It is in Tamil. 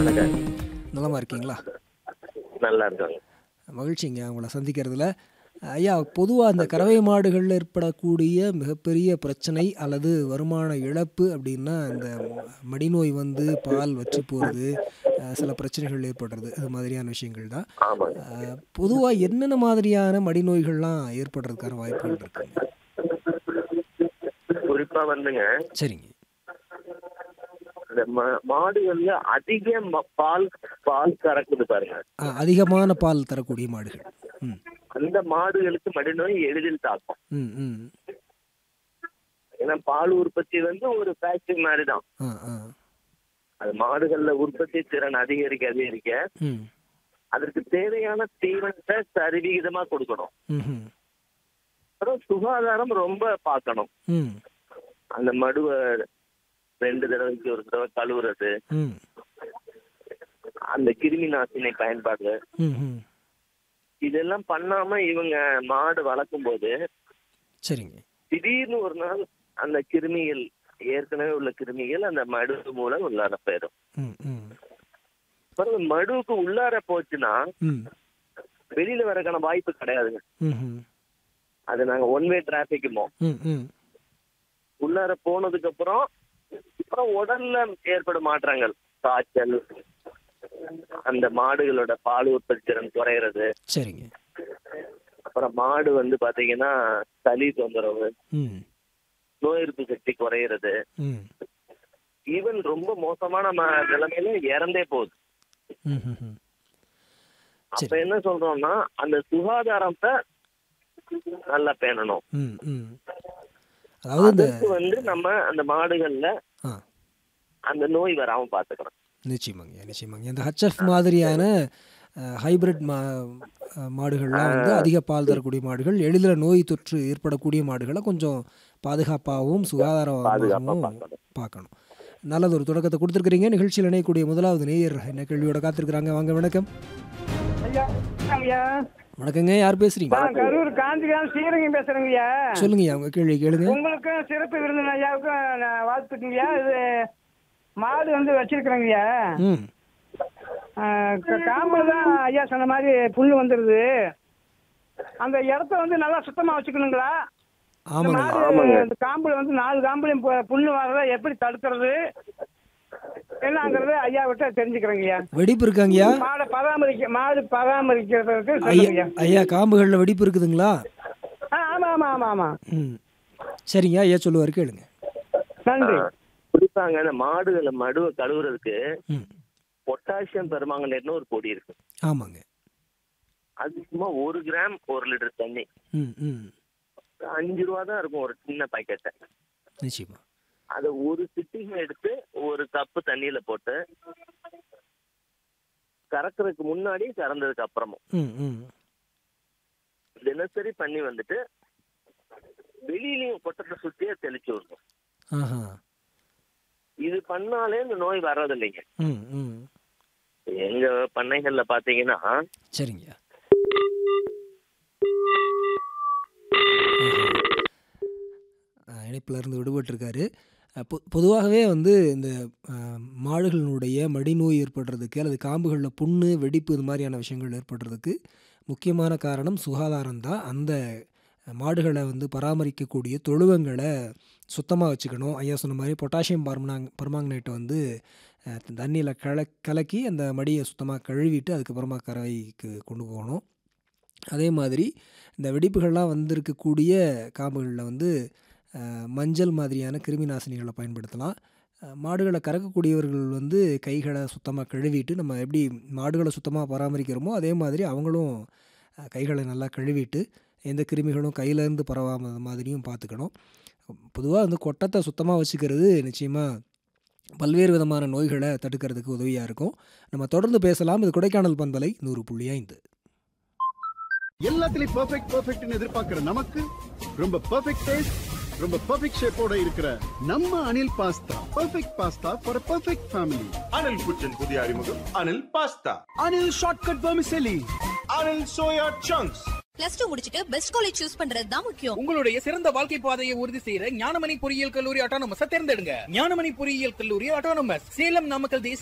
வணக்கம் நலமா இருக்கீங்களா நல்லா இருக்காங்க மகிழ்ச்சிங்க உங்களை சந்திக்கிறதுல ஐயா பொதுவாக அந்த கறவை மாடுகளில் ஏற்படக்கூடிய மிகப்பெரிய பிரச்சனை அல்லது வருமான இழப்பு அப்படின்னா இந்த மடிநோய் வந்து பால் வற்றி போகிறது சில பிரச்சனைகள் ஏற்படுறது அது மாதிரியான விஷயங்கள் தான் ஆமாங்க பொதுவாக என்னென்ன மாதிரியான மடிநோய்கள்லாம் ஏற்படுறதுக்கான வாய்ப்புகள் இருக்குங்க குறிப்பா வந்துங்க சரிங்க இந்த ம- மாடுகள்ல அதிக ம- பால் பால் கறக்குது பாருங்க ஆ, அதிகமான பால் தரக்கூடிய மாடுகள் ம் அந்த மாடுகளுக்கு மடிநோய் எளிதில் தாக்கும் ம் ம் ஏன்னா பால் உற்பத்தி வந்து ஒரு ஃபேக்டரி மாதிரி தான் ஆ ஆ அது மாடுகள்ல உற்பத்தி திறன் அதிகரிக்க அதிகரிக்க ம் அதற்கு தேவையான தீவனத்தை சரிவிகிதமா கொடுக்கணும் ம் அப்புறம் சுகாதாரம் ரொம்ப பார்க்கணும் ம் அந்த மடுவை ரெண்டு தடவைக்கு ஒரு தடவை கழுவுறது ம் அந்த கிருமி நாசினி பயன்பாடு ம் ம் இதெல்லாம் பண்ணாம இவங்க மாடு வளர்க்கும் போது சரிங்க திடீர்னு ஒரு நாள் அந்த கிருமிகள் ஏற்கனவே உள்ள கிருமிகள் அந்த மடு மூலம் உள்ளார போயிடும் ம் ம் அப்புறம் மடுவுக்கு உள்ளார போச்சுன்னா ம் வெளியில வரக்கான வாய்ப்பு கிடையாதுங்க ம் ம் அது நாங்க ஒன் வே டிராபிக்குமோ ம் ம் உள்ளார போனதுக்கு அப்புறம் அப்புறம் உடல்ல ஏற்படும் மாற்றங்கள் காய்ச்சல் அந்த மாடுகளோட பால் உற்பத்தி திறன் குறையிறது சரிங்க அப்புறம் மாடு வந்து பாத்தீங்கன்னா சளி தொந்தரவு ம் நோய் எதிர்ப்பு சக்தி குறையிறது ம் ஈவன் ரொம்ப மோசமான ம- நிலைமையில இறந்தே போகுது ம் ம் ம் அப்ப என்ன சொல்றோம்னா அந்த சுகாதாரத்தை நல்லா பேணணும் ம் ம் அதாவது இந்த அதுக்கு வந்து நம்ம அந்த மாடுகள்ல ஆ அந்த நோய் வராம பாத்துக்கணும் நிச்சயமாங்க நிச்சயமாங்க இந்த ஹச்எஃப் மாதிரியான ஹைபிரிட் மா அஹ், மாடுகள்லாம் வந்து அதிக பால் தரக்கூடிய மாடுகள் எளிதில் நோய் தொற்று ஏற்படக்கூடிய மாடுகளை கொஞ்சம் பாதுகாப்பாகவும் பாதுகாப்பா சுகாதாரமாகவும் பார்க்கணும் பார்க்கணும் நல்லது ஒரு தொடக்கத்தை கொடுத்துருக்குறீங்க நிகழ்ச்சியில் இணையக்கூடிய முதலாவது நேயர் என்ன கேள்வியோட காத்திருக்கிறாங்க வாங்க வணக்கம் ஐயா ஐயா வணக்கங்க யார் பேசுறீங்க நான் கரூர் காந்திகாந்த் ஸ்ரீரங்கம் பேசுறேங்கய்யா சொல்லுங்க அவங்க கேள்வி கேளுங்க உங்களுக்கும் சிறப்பு விருந்தின ஐயாவுக்கும் நான் வாழ்த்துக்குங்கய்யா இது மாடு வந்து வச்சிருக்கிறேங்கய்யா ம் காம்பு தான் ஐயா சொன்ன மாதிரி புல் வந்துடுது அந்த இடத்த வந்து நல்லா சுத்தமா வச்சுக்கணுங்களா இந்த ஆமாங்க மாடு இந்த காம்புல வந்து நாலு காம்புலையும் பு- புல்லு வர்றத எப்படி தடுக்கிறது என்னங்கிறது ஐயா விட்ட தெரிஞ்சுக்கிறேங்கய்யா வெடிப்பு இருக்காங்கய்யா மாடை பராமரிக்க மாடு பராமரிக்கிறதுக்கு ஐயா சொல்லுங்கய்யா ஐயா காம்புகளில் வெடிப்பு இருக்குதுங்களா ஆ ஆமா ஆமா ஆமா ஆமா ம் சரிங்க ஐயா சொல்லுவார் கேளுங்க நன்றி குறிப்பாங்க அந்த மாடுகளை மடுவை கழுவுறதுக்கு ம் பொட்டாசியம் பெருமாங்கனேட்னு ஒரு பொடி இருக்கு ஆமாங்க அது சும்மா ஒரு கிராம் ஒரு லிட்டர் தண்ணி ம் ம் அஞ்சு ரூபா தான் இருக்கும் ஒரு சின்ன பாக்கெட்டை நிச்சயமா அதை ஒரு சிட்டிங்க எடுத்து ஒரு கப்பு தண்ணியில போட்டு கறக்கிறதுக்கு முன்னாடி கறந்ததுக்கு அப்புறமும் ம் ம் தினசரி பண்ணி வந்துட்டு வெளியிலயும் கொட்டத்தை சுத்தியே தெளிச்சு விடணும் ஆஹா இது பண்ணாலே இந்த நோய் வர்றது இல்லைங்க ம் ம் எங்க பண்ணைகள்ல பாத்தீங்கன்னா சரிங்க இணைப்பில் இருந்து விடுபட்டிருக்காரு அஹ் பொ பொதுவாகவே வந்து இந்த அஹ், மாடுகளினுடைய மடிநோய் ஏற்படுறதுக்கு அல்லது காம்புகளில் புண்ணு வெடிப்பு இது மாதிரியான விஷயங்கள் ஏற்படுறதுக்கு முக்கியமான காரணம் சுகாதாரம் தான் அந்த மாடுகளை வந்து பராமரிக்கக்கூடிய தொழுவங்களை சுத்தமாக வச்சுக்கணும் ஐயா சொன்ன மாதிரி பொட்டாசியம் பர்மனாங் பர்மாங்கனேட்டை வந்து தண்ணியில் கல கலக்கி அந்த மடியை சுத்தமாக கழுவிட்டு அதுக்கப்புறமா கறவைக்கு கொண்டு போகணும் அதே மாதிரி இந்த வெடிப்புகள்லாம் வந்திருக்கக்கூடிய காம்புகளில் வந்து அஹ், மஞ்சள் மாதிரியான கிருமி நாசினிகளை பயன்படுத்தலாம் அஹ், மாடுகளை கறக்கக்கூடியவர்கள் வந்து கைகளை சுத்தமாக கழுவிட்டு நம்ம எப்படி மாடுகளை சுத்தமாக பராமரிக்கிறோமோ அதே மாதிரி அவங்களும் அஹ், கைகளை நல்லா கழுவிட்டு எந்த கிருமிகளும் கையிலேருந்து பரவாமல் மாதிரியும் பார்த்துக்கணும் பொதுவாக வந்து கொட்டத்தை சுத்தமாக வச்சுக்கிறது நிச்சயமாக பல்வேறு விதமான நோய்களை தடுக்கிறதுக்கு உதவியாக இருக்கும் நம்ம தொடர்ந்து பேசலாம் இது கொடைக்கானல் பண்பலை நூறு புள்ளி ஐந்து எல்லாத்துலயும் பெர்ஃபெக்ட் பெர்ஃபெக்ட்னு எதிர்பார்க்கிற நமக்கு ரொம்ப பெர்ஃபெக்ட் டேஸ்ட் ரொம்ப பெர்ஃபெக்ட் ஷேப்போட இருக்கிற நம்ம Anil pasta perfect pasta for perfect family Anil kitchen புதிய அறிமுகம் Anil pasta Anil shortcut vermicelli Anil soya chunks plus two முடிச்சிட்டு பெஸ்ட் காலேஜ் சூஸ் பண்றது தான் முக்கியம் உங்களுடைய சிறந்த வாழ்க்கை பாதையை உறுதி செய்யற ஞானமணி பொறியியல் கல்லூரி ஆட்டோனமஸ் தேர்ந்தெடுங்க ஞானமணி பொறியியல் கல்லூரி ஆட்டோனமஸ் சேலம் நாமக்கல் தேசிய